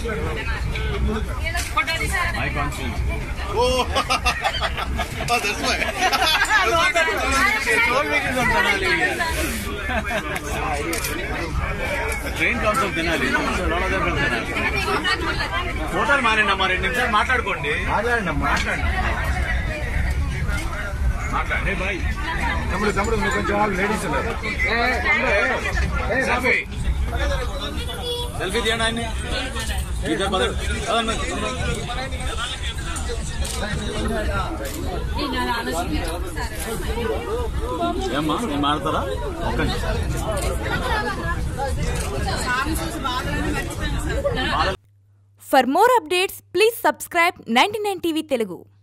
My confidence Oh, oh that's why. ట్రైన్ కౌన్సిల్ తినాలి లోడ దెబ్బలు తినాలి ఫోటోలు మారండి అమ్మా రెండు నిమిషాలు మాట్లాడుకోండి మాట్లాడండి మాట్లాడండి మాట్లాడండి బాయ్ తమ్ముడు తమ్ముడు నువ్వు కొంచెం వాళ్ళు లేడీస్ ఉన్నారు సెల్ఫీ సెల్ఫీ తీయండి ఆయన్ని ఇద్దరు పదండి పదండి ఏమ్మా నేను మాడతారా ఒక్క నిమిషం. For more updates, please subscribe 99 TV Telugu.